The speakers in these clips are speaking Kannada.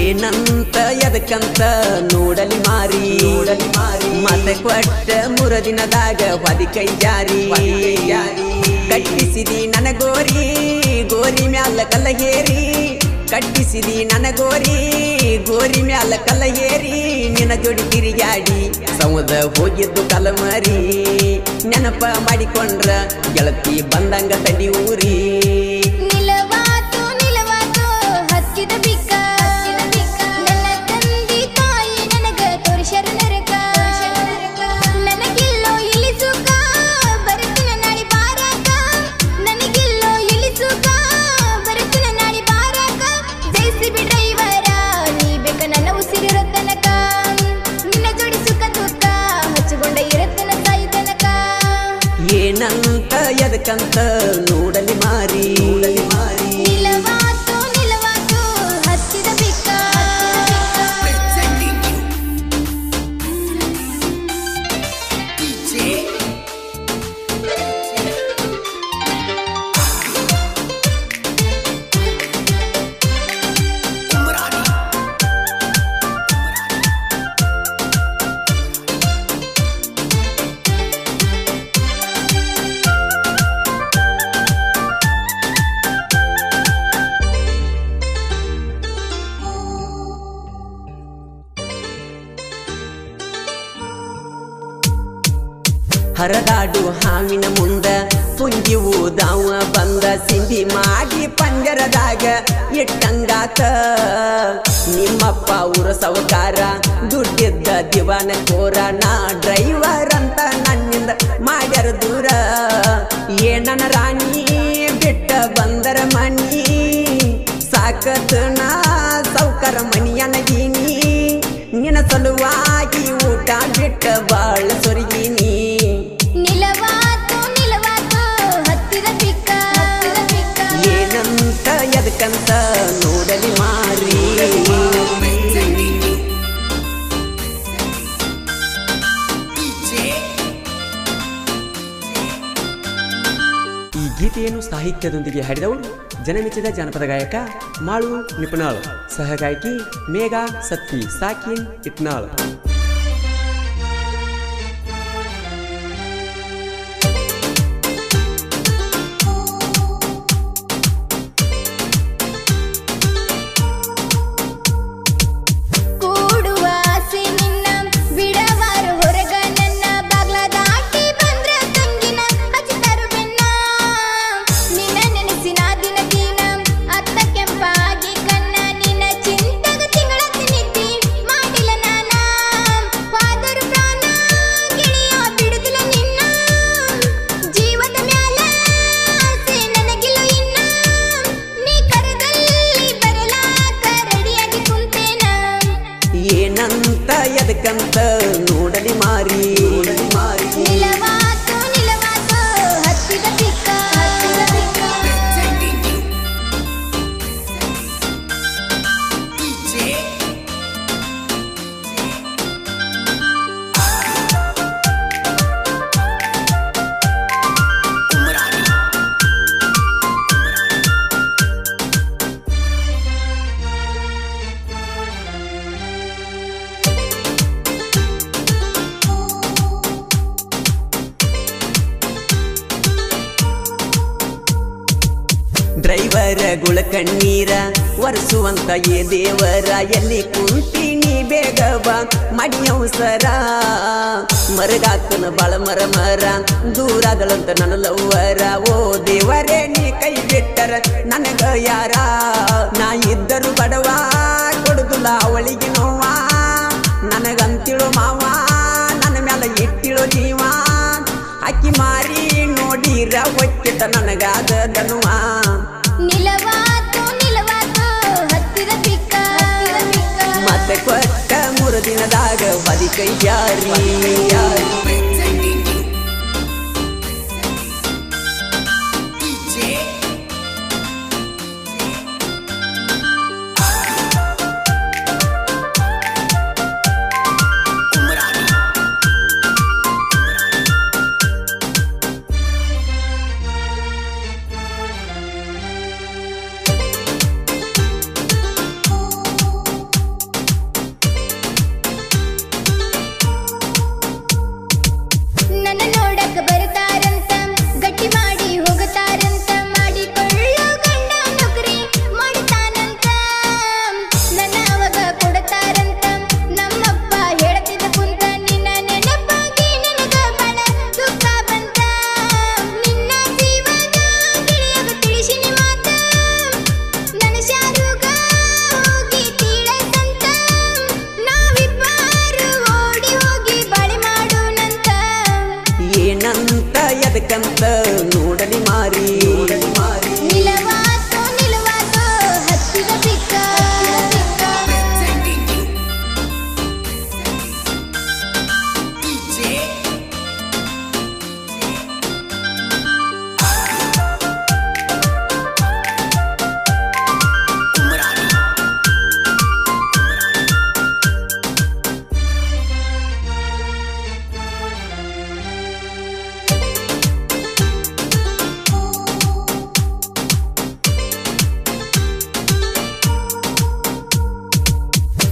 ಏನಂತ ಎದಕ್ಕಂತ ನೋಡಲಿ ಮಾರಿ ನೋಡಲಿ ಮಾರಿ ಮತ್ತೆ ಕೊಟ್ಟ ಮೂರ ದಿನದಾಗ ಹೊದಿ ಕೈ ಜಾರಿ ಕಟ್ಟಿಸಿದಿ ನನ್ನ ಗೋರಿ ಗೋರಿ ಮ್ಯಾಲ ಕಲ್ಲ ಹೇರಿ ಕಟ್ಟಿಸಿದಿ ನನ್ನ ಗೋರಿ ಗೋರಿ ಮ್ಯಾಲ ಕಲ್ಲ ಹೇರಿ ನಿನ್ನ ಜೋಡಿ ತಿರುಗಾಡಿ ಸಮುದ ಹೋಗಿದ್ದು ಕಲಮರಿ ನೆನಪ ಮಾಡಿಕೊಂಡ್ರ ಗೆಳತಿ ಬಂದಂಗ ತಡಿ ಊರಿ ನಿಲವಾತು ನಿಲವಾತು ಹತ್ತಿದ ಬಿಕ್ಕ ನನ್ನ ತಂದೆ ತಾಯಿ ನನಗ ತೋರಿಸ್ಯಾರ ನರಕ ನನಗಿಲ್ಲೋ ಇಲ್ಲಿ ಸುಖ ಬರುತ್ತಿನ ನಾಡಿ ಬಾರಾಕ ನನಗಿಲ್ಲೋ ಇಲ್ಲಿ ಸುಖ ಬರುತ್ತಿನ ನಾಡಿ ಬಾರಾಕ ಜೈಸಿ ಡ್ರೈವರ ನೀ ಬೇಕ ನನ್ನ ಉಸಿರಿರೋ ತನಕ ನಿನ್ನ ಜೋಡಿ ಸುಖ ದುಃಖ ಹಚ್ಚಿಕೊಂಡ ಇರತ್ತನ ಸಾಯಿ ತನಕ ಏನಂತ ಎದಕ್ಕಂತ ನೋಡಲಿ ಮಾರಿ ನೋಡಲಿ ಮಾರಿ ನಿಲವಾತು ನಿಲವಾತು ಹತ್ತಿದ ಬಿಕ್ಕ ಹರದಾಡು ಹಾವಿನ ಮುಂದ ಪುಂಗಿ ಊದಾವ ಬಂದ ಸಿಂಧಿ ಮಾಡಿ ಪಂಜರದಾಗ ಇಟ್ಟಂಗಾತ ನಿಮ್ಮಪ್ಪ ಊರ ಸವಕಾರ ದುಡ್ಡಿದ್ದ ದಿವಾನ ಕೋರ ನಾ ಡ್ರೈವರ್ ಅಂತ ನನ್ನಿಂದ ಮಾಡ್ಯಾರ ದೂರ ಏನನ ರಾಣಿ ಬಿಟ್ಟ ಬಂದರ ಮನಿ ಸಾಕತ್ ನಾ ಸೌಕರ ಮನಿಯನಗೀನಿ ನಿನ್ನ ಸಲುವಾಗಿ ಊಟ ಬಿಟ್ಟ ಬಾಳ ಸೊರಗಿನಿ ನಿಲವಾತು ನಿಲವಾತು ಹತ್ತಿದ ಬಿಕ್ಕ ಏನಂತ ಎದಕ್ಕಂತ ನೋಡಲಿ ಮಾರಿ ಈ ಗೀತೆಯನ್ನು ಸಾಹಿತ್ಯದೊಂದಿಗೆ ಹಾಡಿದವರು ಜನಮೆಚ್ಚಿದ ಜಾನಪದ ಗಾಯಕ ಮಾಳು ನಿಪುಣಾಳ್ ಸಹಗಾಯಕಿ ಮೇಘಾ ಸತ್ತಿ ಸಾಕಿನ್ ಇಟ್ನಾಳ್ ಕೂಡುವ ಆಸೆ ನಿನ್ನ ಬಿಡವಾರು ಹೊರಗ ನನ್ನ ಬಾಗ್ಲ ದಾಟಿ ಬಂದ್ರ ತಂಗಿನ ಹಚ್ಚಿದರು ಬೆನ್ನ ನಿನ್ನ ನೆನೆಸಿನ ದಿನ ದಿನ ಅತ್ತ ಕೆಂಪಾಗಿ ಕಣ್ಣ ನಿನ್ನ ಚಿಂತಗ ತಿಂಗಳ ನಿದ್ದಿ ಮಾಡಿಲ್ಲ ನಾನ ಪಾದರು ಪ್ರಾಣ ಗೆಳೆಯ ಬಿಡುದಿಲ್ಲ ನಿನ್ನ ಜೀವದ ಮ್ಯಾಲ ಆಸೆ ನನಗಿಲ್ಲ ಇನ್ನ ನೀ ಕರೆದಲ್ಲಿ ಬರಲಾಕ ರೆಡಿಯಾಗಿ ಕುಂತೇನ ಏನಂತ ಎದಕ್ಕಂತ ನೋಡಲಿ ಮಾರಿ ನೋಡಲಿ ಮಾರಿ ನಿಲವಾತು ನಿಲವಾತು ಹತ್ತಿದ ಬಿಕ್ಕ ಹತ್ತಿದ ಬಿಕ್ಕ ಡ್ರೈವರ ಗುಳ ಕಣ್ಣೀರ ಒರೆಸುವಂತ ಏ ದೇವರ ಎಲ್ಲಿ ಕುಂತೀನಿ ಬೇಗ ಬಾ ಮಡಿಯೌಸರ ಮರಗಾತನ ಬಾಳ ಮರ ಮರ ದೂರಾದಳಂತ ನನ್ನ ಲವ್ವರ ಓ ದೇವರೇ ನೀ ಕೈ ಬಿಟ್ಟರ ನನಗ ಯಾರ ನಾ ಇದ್ದರು ಬಡವ ಕೊಡುದಿಲ್ಲ ಅವಳಿಗೆ ನೋವ ನನಗಂತಿಳು ಮಾವ ನನ್ನ ಮ್ಯಾಲ ಇಟ್ಟಿಳು ಜೀವ ಅಕ್ಕಿ ಮಾರಿ ನೋಡಿರ ಹೊಕ್ಕಿತ ನನಗಾದ ದನುವ ನಿಲವಾತು ನಿಲವಾತು ಹತ್ತಿದ ಬಿಕ್ಕ ಹತ್ತಿದ ಬಿಕ್ಕ ಮತ್ತೆ ಕೊಟ್ಟ ಮೂರು ದಿನದಾಗ ಬದಿ ಕೈ ಜಾರಿ ಜಾರಿ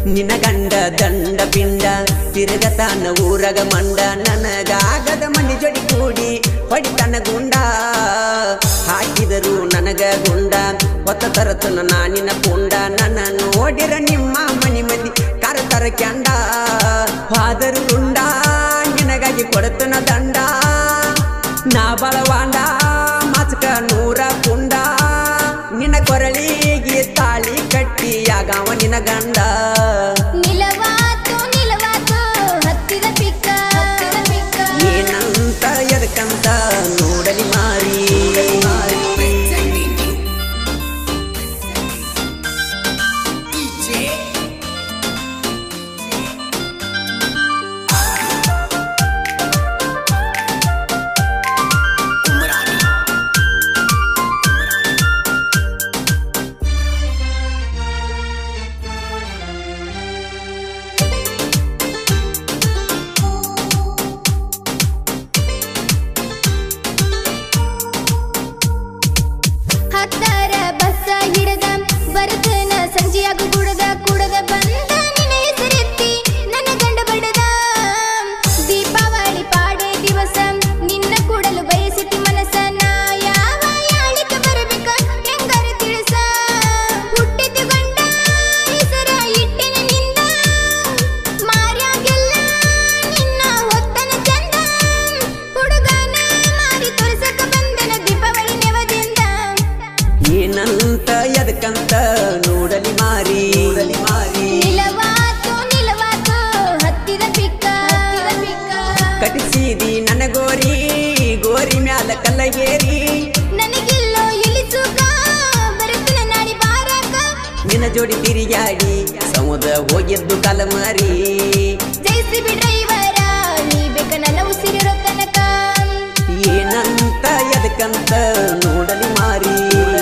ನಿನ್ನ ಗಂಡ ದಂಡ ಪಿಂಡ ತಿರುಗತಾನ ಊರಗ ಮಂಡ ನನಗಾಗದ ಮನಿ ಜೋಡಿ ಕೂಡಿ ಹೊಡಿತನ ಗುಂಡ ಹಾಕಿದರು ನನಗ ಗುಂಡ ಹೊತ್ತ ತರತನ ನಾನಿನ ಪುಂಡ ನನ್ನ ನೋಡಿರ ನಿಮ್ಮ ಮನಿ ಮಂದಿ ಕರತರ ಕ್ಯಾಂಡ ಹಾದರು ರುಂಡ ನಿನಗಾಗಿ ಕೊಡತನ ದಂಡ ನಾ ಬಳವಾಂಡ ಮಚಕ ನೂರ ಪುಂಡ ನಿನ್ನ ಕೊರಳಿಗೆ ತಾಳಿ ಕಟ್ಟಿಯಾಗವ ನಿನ ಗಂಡ ನಿಲವಾತು ನಿಲವಾತು ಹತ್ತಿದ ಪಿಕ್ಕ ಹತ್ತಿದ ಪಿಕ್ಕ ಏನಂತ ಎದಕ್ಕಂತ ನೋಡಲಿ ಮಾರಿ ಹತ್ತಾರ ಬಸ್ಸ ಹಿಡದ ಬರ್ತನ ಸಂಜೆಯಾಗ ಕುಡದ ಕುಡದ ಬಂದ ನಿನ್ನ ಹೆಸರೆತ್ತಿ ನನ್ನ ಗಂಡ ಬಡದ ದೀಪಾವಳಿ ಪಾಡೆ ದಿವಸ ನಿನ್ನ ಕೂಡಲು ಬಯಸಿತಿ ಮನಸ್ಸ ನಾ ಯಾವ ಯಾಳಿಕ ಬರಬೇಕ ಹೆಂಗಾರ ತಿಳಿಸ ಹುಟ್ಟಿದ ಗಂಡ ಹೆಸರ ಇಟ್ಟಿನ ನಿಂದ ಮಾರ್ಯಾಗೆಲ್ಲ ನಿನ್ನ ಹೊತ್ತನ ಚಂದ ಹುಡುಗನ ಮಾರಿ ತೋರಿಸಕ ಬಂದನ ದೀಪಾವಳಿ ನೆವದಿಂದ ಏನಂತ ಎದಕ್ಕಂತ ನೋಡಲಿ ಮಾರಿ ನೋಡಲಿ ಮಾರಿ ನಿಲವಾತು ನಿಲವಾತು ಹತ್ತಿದ ಪಿಕ್ಕ ಹತ್ತಿದ ಪಿಕ್ಕ ಕಟಿಸಿದಿ ನನ್ನ ಗೋರಿ ಗೋರಿ ಮ್ಯಾಲ ಕಲ್ಲಗೇರಿ ನನಗಿಲ್ಲೋ ಇಳಿಸುಕ ಬರುತ್ತಿನ ನಾಡಿ ಬಾರಕ ನಿನ್ನ ಜೋಡಿ ತಿರುಗಾಡಿ ಸಮುದ್ರ ಹೋಗಿದ್ದು ಕಲಮರಿ ಜೈಸಿ ಡ್ರೈವರ ನೀ ಬೇಕ ನನ್ನ ಉಸಿರಿರೋ ತನಕ ಏನಂತ ಎದಕ್ಕಂತ ನೋಡಲಿ ಮಾರಿ